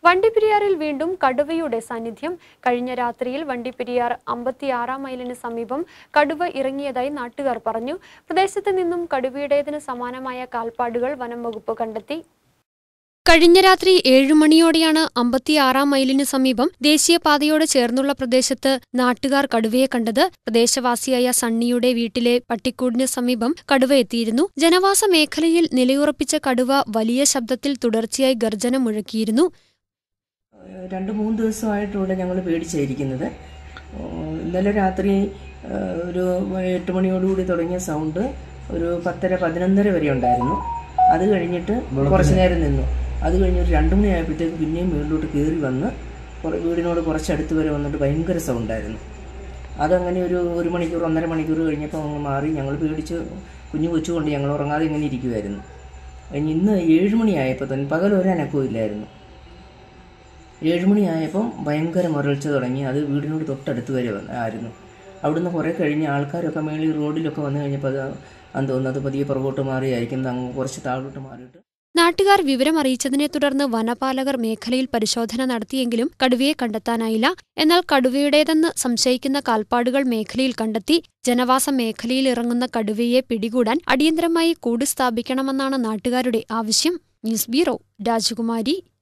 വണ്ടിപ്പെരിയാറിൽ വീണ്ടും കടുവയുടെ സാന്നിധ്യം കഴിഞ്ഞ രാത്രിയിൽ വണ്ടിപ്പെരിയാർ അമ്പത്തിയാറാം മൈലിന് സമീപം കടുവ ഇറങ്ങിയതായി നാട്ടുകാർ പറഞ്ഞു പ്രദേശത്ത് നിന്നും കടുവയുടേതിന് സമാനമായ കാൽപ്പാടുകൾ വനം വകുപ്പ് കണ്ടെത്തി കഴിഞ്ഞ രാത്രി ഏഴു മണിയോടെയാണ് അമ്പത്തിയാറാം മൈലിന് സമീപം ദേശീയപാതയോട് ചേർന്നുള്ള പ്രദേശത്ത് നാട്ടുകാർ കടുവയെ കണ്ടത് പ്രദേശവാസിയായ സണ്ണിയുടെ വീട്ടിലെ പട്ടിക്കൂടിന് സമീപം കടുവ എത്തിയിരുന്നു ജനവാസ മേഖലയിൽ നിലയുറപ്പിച്ച കടുവ വലിയ ശബ്ദത്തിൽ തുടർച്ചയായി ഗർജനം മുഴക്കിയിരുന്നു രണ്ട് മൂന്ന് ദിവസമായിട്ട് ഇവിടെ ഞങ്ങൾ പേടിച്ചായിരിക്കുന്നത് ഏഹ് ഇന്നലെ രാത്രി ഏഹ് ഒരു എട്ട് മണിയോടുകൂടി തുടങ്ങിയ സൗണ്ട് ഒരു പത്തര പതിനൊന്നര വരെ ഉണ്ടായിരുന്നു അത് കഴിഞ്ഞിട്ട് കുറച്ച് നേരം നിന്നു അത് കഴിഞ്ഞ് ഒരു രണ്ട് മണിയായപ്പോഴത്തേക്ക് പിന്നെയും വീട്ടിലോട്ട് കയറി വന്ന് കുറ- വീടിനോട് കുറച്ചടുത്ത് വരെ വന്നിട്ട് ഭയങ്കര സൗണ്ടായിരുന്നു അതങ്ങനെ ഒരു ഒരു മണിക്കൂർ ഒന്നര മണിക്കൂർ കഴിഞ്ഞപ്പോൾ അങ്ങ് മാറി ഞങ്ങൾ പേടിച്ച് കുഞ്ഞു കൊച്ചുകൊണ്ട് ഞങ്ങൾ ഉറങ്ങാതെ ഇങ്ങനെ ഇരിക്കുമായിരുന്നു കഴിഞ്ഞ് ഇന്ന് ഏഴ് മണിയായപ്പോൾ തന്നെ പകൽ ഒരനക്കവും ഇല്ലായിരുന്നു ഏഴുമണിയായപ്പം ഭയങ്കര മുരൾച്ച തുടങ്ങി അത് വീടിനോട് തൊട്ടടുത്ത് വരെ വന്ന- ആയിരുന്നു അവിടുന്ന് കുറേ കഴിഞ്ഞ് ആൾക്കാരൊക്കെ മേളിൽ റോഡിലൊക്കെ വന്നു കഴിഞ്ഞപ്പോൾ അത് അന്ന് തോന്നുന്നു അത് പതിയെ പുറകോട്ട് മാറിയായിരിക്കും അങ്ങ് കുറച്ച് താഴോട്ട് മാറിയിട്ട് നാട്ടുകാർ വിവരം അറിയിച്ചതിനെ തുടർന്ന് വനപാലകർ മേഖലയിൽ പരിശോധന നടത്തിയെങ്കിലും കടുവയെ കണ്ടെത്താനായില്ല എന്നാൽ കടുവയുടേതെന്ന് സംശയിക്കുന്ന കാൽപ്പാടുകൾ മേഖലയിൽ കണ്ടെത്തി ജനവാസ മേഖലയിൽ ഇറങ്ങുന്ന കടുവയെ പിടികൂടാൻ അടിയന്തരമായി കൂട് സ്ഥാപിക്കണമെന്നാണ് നാട്ടുകാരുടെ ആവശ്യം ന്യൂസ് ബ്യൂറോ രാജകുമാരി